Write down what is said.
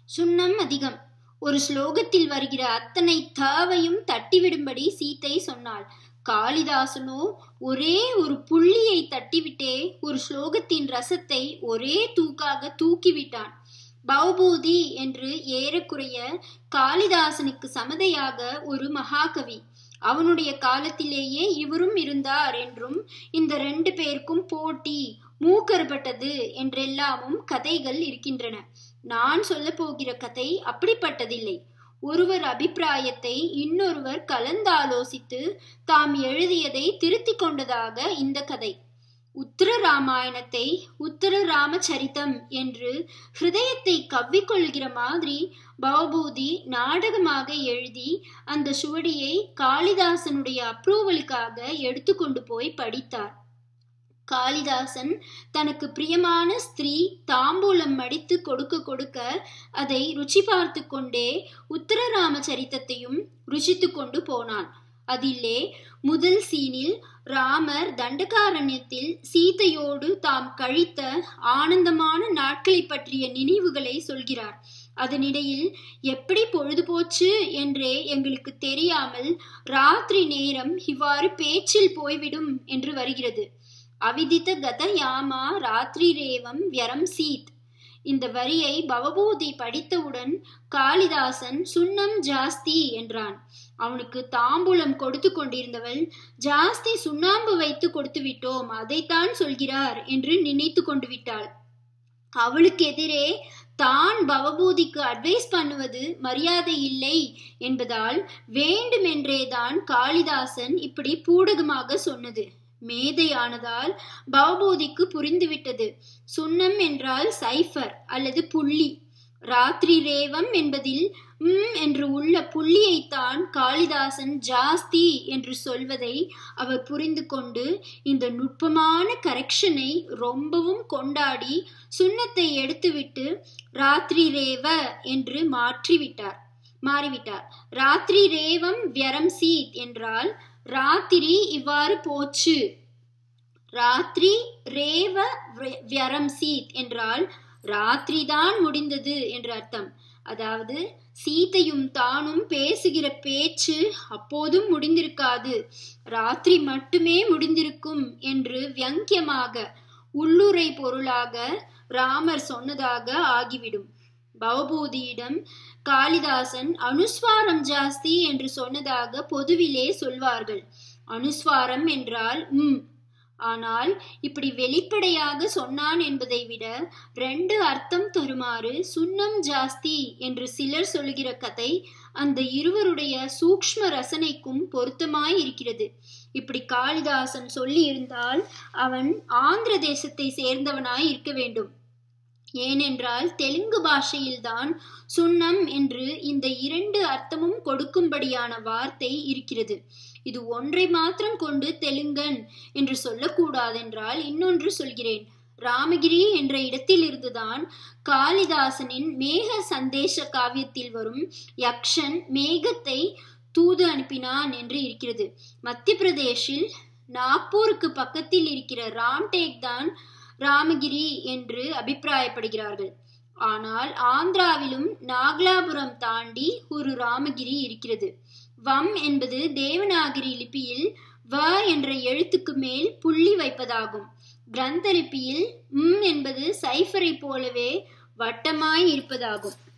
சுண்ணம் அதிகம் ஒரு ஸ்லோகத்தில் வருகிற அத்தனை தாவையும் தட்டிவிடும்படி சீத்தை சொன்னாள் காளிதாசனோ ஒரே ஒரு புள்ளியை தட்டிவிட்டே ஒரு ஸ்லோகத்தின் ரசத்தை ஒரே தூக்காக தூக்கிவிட்டான் பௌபூதி என்று ஏறக்குறைய காளிதாசனுக்கு சமதையாக ஒரு மகாகவி அவனுடைய காலத்திலேயே இவரும் இருந்தார் என்றும் இந்த ரெண்டு பேருக்கும் போட்டி மூக்கறுபட்டது என்றெல்லாமும் கதைகள் இருக்கின்றன நான் சொல்ல போகிற கதை அப்படிப்பட்டதில்லை ஒருவர் அபிப்பிராயத்தை இன்னொருவர் கலந்தாலோசித்து தாம் எழுதியதை திருத்திக் கொண்டதாக இந்த கதை உத்தர ராமாயணத்தை உத்தர ராமச்சரித்தம் என்று ஹிருதயத்தை கவ்விக்கொள்கிற மாதிரி பவபூதி நாடகமாக எழுதி அந்த சுவடியை காளிதாசனுடைய அப்ரூவலுக்காக எடுத்துக்கொண்டு போய் படித்தார் காளிதாசன் தனக்கு பிரியமான ஸ்திரீ தாம்பூலம் மடித்து கொடுக்க கொடுக்க அதை ருச்சி பார்த்து கொண்டே உத்தரராம சரித்தத்தையும் ருசித்து கொண்டு போனான் அதிலே முதல் சீனில் ராமர் தண்டகாரண்யத்தில் சீதையோடு தாம் கழித்த ஆனந்தமான நாட்களை பற்றிய நினைவுகளை சொல்கிறார் அதனிடையில் எப்படி பொழுது போச்சு என்றே எங்களுக்கு தெரியாமல் ராத்திரி நேரம் இவ்வாறு பேச்சில் போய்விடும் என்று வருகிறது அவிதித்த கத யாமா ராத்திரி ரேவம் வியரம் சீத் இந்த வரியை பவபூதி படித்தவுடன் காளிதாசன் சுண்ணம் ஜாஸ்தி என்றான் அவனுக்கு தாம்பூலம் கொடுத்து கொண்டிருந்தவள் ஜாஸ்தி சுண்ணாம்பு வைத்து கொடுத்து விட்டோம் அதைத்தான் சொல்கிறார் என்று நினைத்து கொண்டு விட்டாள் அவளுக்கு எதிரே தான் பவபூதிக்கு அட்வைஸ் பண்ணுவது மரியாதை இல்லை என்பதால் வேண்டுமென்றேதான் காளிதாசன் இப்படி பூடகமாக சொன்னது மேதையானதால் பவபூதிக்கு புரிந்துவிட்டது சுண்ணம் என்றால் சைஃபர் அல்லது புள்ளி ராத்திரி ரேவம் என்பதில் ம் என்று உள்ள புள்ளியைத்தான் காளிதாசன் ஜாஸ்தி என்று சொல்வதை அவர் புரிந்து கொண்டு இந்த நுட்பமான கரெக்ஷனை ரொம்பவும் கொண்டாடி சுண்ணத்தை எடுத்துவிட்டு ராத்திரி ரேவ என்று மாற்றிவிட்டார் மாறிவிட்டார் ராத்திரி ரேவம் வியரம் சீத் என்றால் ராத்திரி இவ்வாறு போச்சு ராத்திரி ரேவ வியரம் சீத் என்றால் ராத்திரி தான் முடிந்தது என்று அர்த்தம் அதாவது சீதையும் தானும் பேசுகிற பேச்சு அப்போதும் முடிந்திருக்காது ராத்திரி மட்டுமே முடிந்திருக்கும் என்று வியங்கியமாக உள்ளுரை பொருளாக ராமர் சொன்னதாக ஆகிவிடும் பவபூதியிடம் காளிதாசன் அனுஸ்வாரம் ஜாஸ்தி என்று சொன்னதாக பொதுவிலே சொல்வார்கள் அனுஸ்வாரம் என்றால் உம் ஆனால் இப்படி வெளிப்படையாக சொன்னான் என்பதை விட ரெண்டு அர்த்தம் தருமாறு சுண்ணம் ஜாஸ்தி என்று சிலர் சொல்லுகிற கதை அந்த இருவருடைய சூக்ஷ்ம ரசனைக்கும் பொருத்தமாய் இருக்கிறது இப்படி காளிதாசன் சொல்லி இருந்தால் அவன் ஆந்திர தேசத்தை சேர்ந்தவனாய் இருக்க வேண்டும் ஏனென்றால் தெலுங்கு பாஷையில்தான் சுண்ணம் என்று இந்த இரண்டு அர்த்தமும் கொடுக்கும்படியான வார்த்தை இருக்கிறது இது ஒன்றை மாத்திரம் கொண்டு தெலுங்கன் என்று சொல்லக்கூடாதென்றால் இன்னொன்று சொல்கிறேன் ராமகிரி என்ற இடத்தில் இருந்துதான் காளிதாசனின் மேக சந்தேச காவியத்தில் வரும் யக்ஷன் மேகத்தை தூது அனுப்பினான் என்று இருக்கிறது மத்திய பிரதேஷில் நாக்பூருக்கு பக்கத்தில் இருக்கிற ராம்டேக் தான் ராமகிரி என்று அபிப்பிராயப்படுகிறார்கள் ஆனால் ஆந்திராவிலும் நாகலாபுரம் தாண்டி ஒரு ராமகிரி இருக்கிறது வம் என்பது தேவநாகரி லிபியில் வ என்ற எழுத்துக்கு மேல் புள்ளி வைப்பதாகும் கிரந்த லிபியில் ம் என்பது சைஃபரை போலவே வட்டமாய் இருப்பதாகும்